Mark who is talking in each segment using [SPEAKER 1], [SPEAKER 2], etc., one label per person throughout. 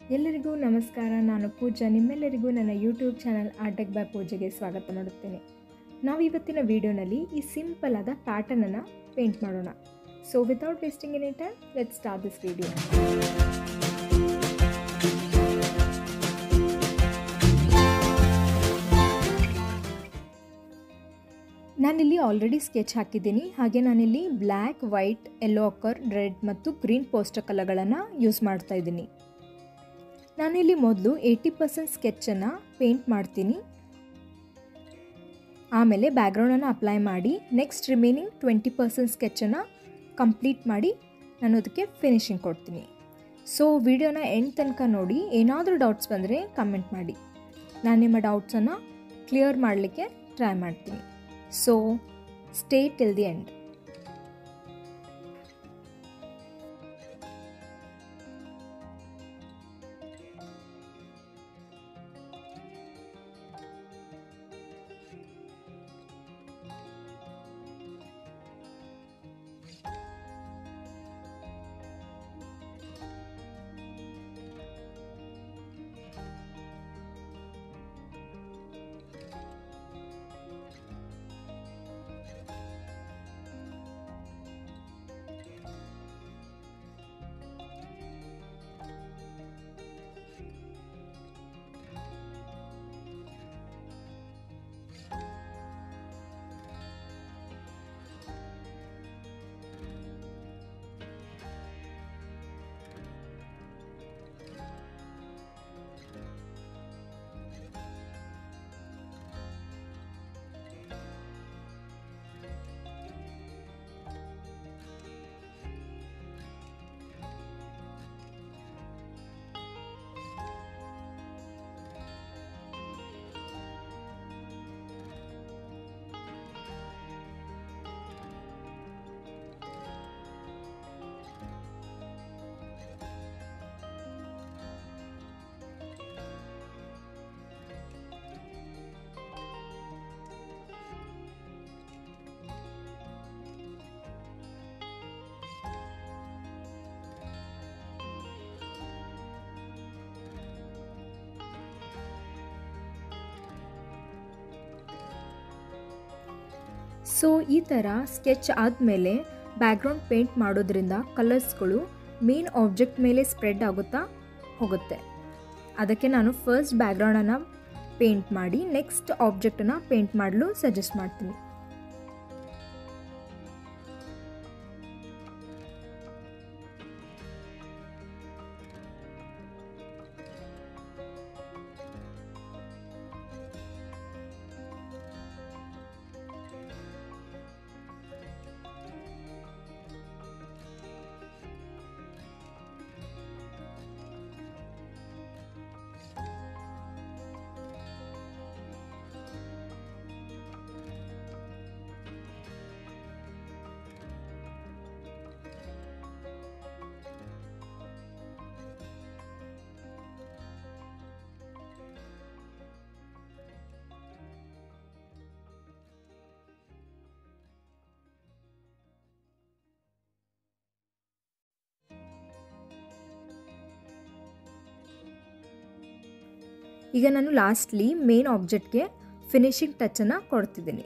[SPEAKER 1] ಎಲ್ಲರಿಗೂ ನಮಸ್ಕಾರ ನಾನು ಪೂಜಾ ನಿಮ್ಮೆಲ್ಲರಿಗೂ ನನ್ನ ಯೂಟ್ಯೂಬ್ ಚಾನಲ್ ಆರ್ಟೆಕ್ ಬೈ ಪೂಜೆಗೆ ಸ್ವಾಗತ ಮಾಡುತ್ತೇನೆ ನಾವು ಇವತ್ತಿನ ವಿಡಿಯೋನಲ್ಲಿ ಈ ಸಿಂಪಲ್ ಆದ ಪ್ಯಾಟರ್ನನ್ನು ಪೇಂಟ್ ಮಾಡೋಣ so without wasting any time let start this video ನಾನಿಲ್ಲಿ ಆಲ್ರೆಡಿ ಸ್ಕೆಚ್ ಹಾಕಿದ್ದೀನಿ ಹಾಗೆ ನಾನಿಲ್ಲಿ ಬ್ಲ್ಯಾಕ್ ವೈಟ್ ಯೆಲ್ಲೋ ಅಕ್ಕರ್ ರೆಡ್ ಮತ್ತು ಗ್ರೀನ್ ಪೋಸ್ಟರ್ ಕಲರ್ಗಳನ್ನು ಯೂಸ್ ಮಾಡ್ತಾ ಇದ್ದೀನಿ ನಾನಿಲ್ಲಿ ಮೊದಲು ಏಯ್ಟಿ ಪರ್ಸೆಂಟ್ ಸ್ಕೆಚ್ಚನ್ನು ಪೇಂಟ್ ಮಾಡ್ತೀನಿ ಆಮೇಲೆ ಬ್ಯಾಕ್ಗ್ರೌಂಡನ್ನು ಅಪ್ಲೈ ಮಾಡಿ ನೆಕ್ಸ್ಟ್ ರಿಮೈನಿಂಗ್ ಟ್ವೆಂಟಿ ಪರ್ಸೆಂಟ್ ಸ್ಕೆಚನ್ನು ಕಂಪ್ಲೀಟ್ ಮಾಡಿ ನಾನು ಅದಕ್ಕೆ ಫಿನಿಶಿಂಗ್ ಕೊಡ್ತೀನಿ ಸೊ ವಿಡಿಯೋನ ಎಂಡ್ ತನಕ ನೋಡಿ ಏನಾದರೂ ಡೌಟ್ಸ್ ಬಂದರೆ ಕಮೆಂಟ್ ಮಾಡಿ ನಾನು ನಿಮ್ಮ ಡೌಟ್ಸನ್ನು ಕ್ಲಿಯರ್ ಮಾಡಲಿಕ್ಕೆ ಟ್ರೈ ಮಾಡ್ತೀನಿ so stay till the end so ಈ ಥರ ಸ್ಕೆಚ್ ಆದಮೇಲೆ ಬ್ಯಾಕ್ಗ್ರೌಂಡ್ ಪೇಂಟ್ ಮಾಡೋದ್ರಿಂದ ಕಲರ್ಸ್ಗಳು ಮೇನ್ ಆಬ್ಜೆಕ್ಟ್ ಮೇಲೆ ಸ್ಪ್ರೆಡ್ ಆಗುತ್ತಾ ಹೋಗುತ್ತೆ ಅದಕ್ಕೆ ನಾನು ಫಸ್ಟ್ ಬ್ಯಾಕ್ಗ್ರೌಂಡನ್ನು ಪೇಂಟ್ ಮಾಡಿ ನೆಕ್ಸ್ಟ್ ಆಬ್ಜೆಕ್ಟನ್ನು ಪೇಂಟ್ ಮಾಡಲು ಸಜೆಸ್ಟ್ ಮಾಡ್ತೀನಿ ಈಗ ನಾನು ಲಾಸ್ಟ್ಲಿ ಮೇನ್ ಆಬ್ಜೆಕ್ಟ್ಗೆ ಫಿನಿಶಿಂಗ್ ಟಚನ್ನು ಕೊಡ್ತಿದ್ದೀನಿ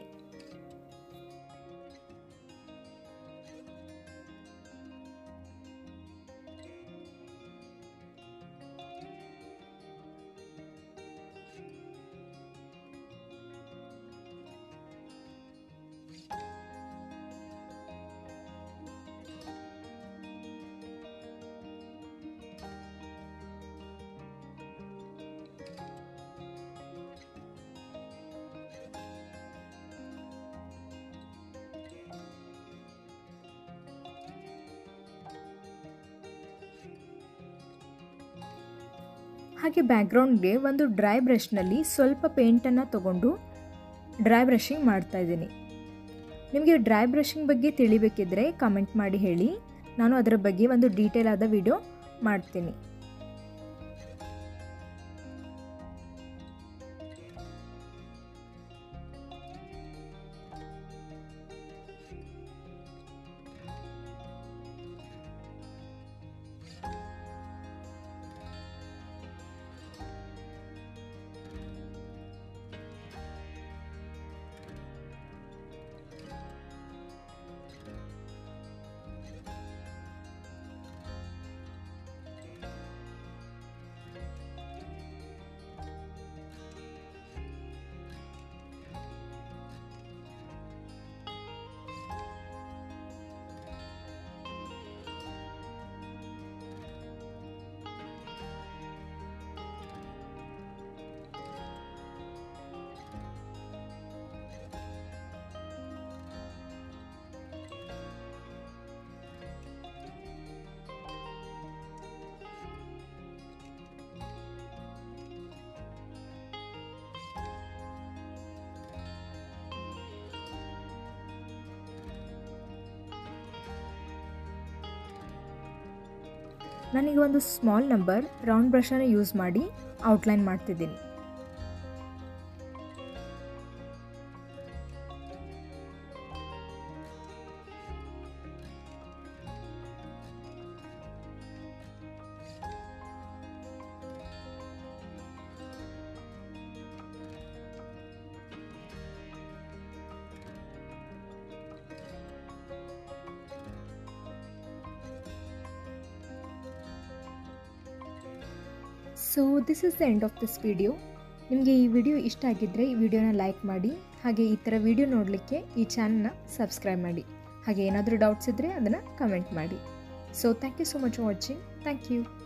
[SPEAKER 1] ಹಾಗೆ ಬ್ಯಾಕ್ಗ್ರೌಂಡ್ಗೆ ಒಂದು ಡ್ರೈ ಬ್ರಷ್ನಲ್ಲಿ ಸ್ವಲ್ಪ ಪೇಂಟನ್ನು ತಗೊಂಡು ಡ್ರೈ ಬ್ರಷಿಂಗ್ ಮಾಡ್ತಾ ಇದ್ದೀನಿ ನಿಮಗೆ ಡ್ರೈ ಬ್ರಷಿಂಗ್ ಬಗ್ಗೆ ತಿಳಿಬೇಕಿದ್ರೆ ಕಮೆಂಟ್ ಮಾಡಿ ಹೇಳಿ ನಾನು ಅದರ ಬಗ್ಗೆ ಒಂದು ಡೀಟೇಲ್ ಆದ ವಿಡಿಯೋ ಮಾಡ್ತೀನಿ ನಾನೀಗ ಒಂದು ಸ್ಮಾಲ್ ನಂಬರ್ ರೌಂಡ್ ಬ್ರಷನ್ನು ಯೂಸ್ ಮಾಡಿ ಔಟ್ಲೈನ್ ಮಾಡ್ತಿದ್ದೀನಿ so this is the end of this video ನಿಮಗೆ ಈ ವಿಡಿಯೋ ಇಷ್ಟ ಆಗಿದ್ದರೆ ಈ ವಿಡಿಯೋನ ಲೈಕ್ ಮಾಡಿ ಹಾಗೆ ಈ ಥರ ವಿಡಿಯೋ ನೋಡಲಿಕ್ಕೆ ಈ ಚಾನಲ್ನ ಸಬ್ಸ್ಕ್ರೈಬ್ ಮಾಡಿ ಹಾಗೆ ಏನಾದರೂ ಡೌಟ್ಸ್ ಇದ್ದರೆ ಅದನ್ನು ಕಮೆಂಟ್ ಮಾಡಿ so thank you so much for watching thank you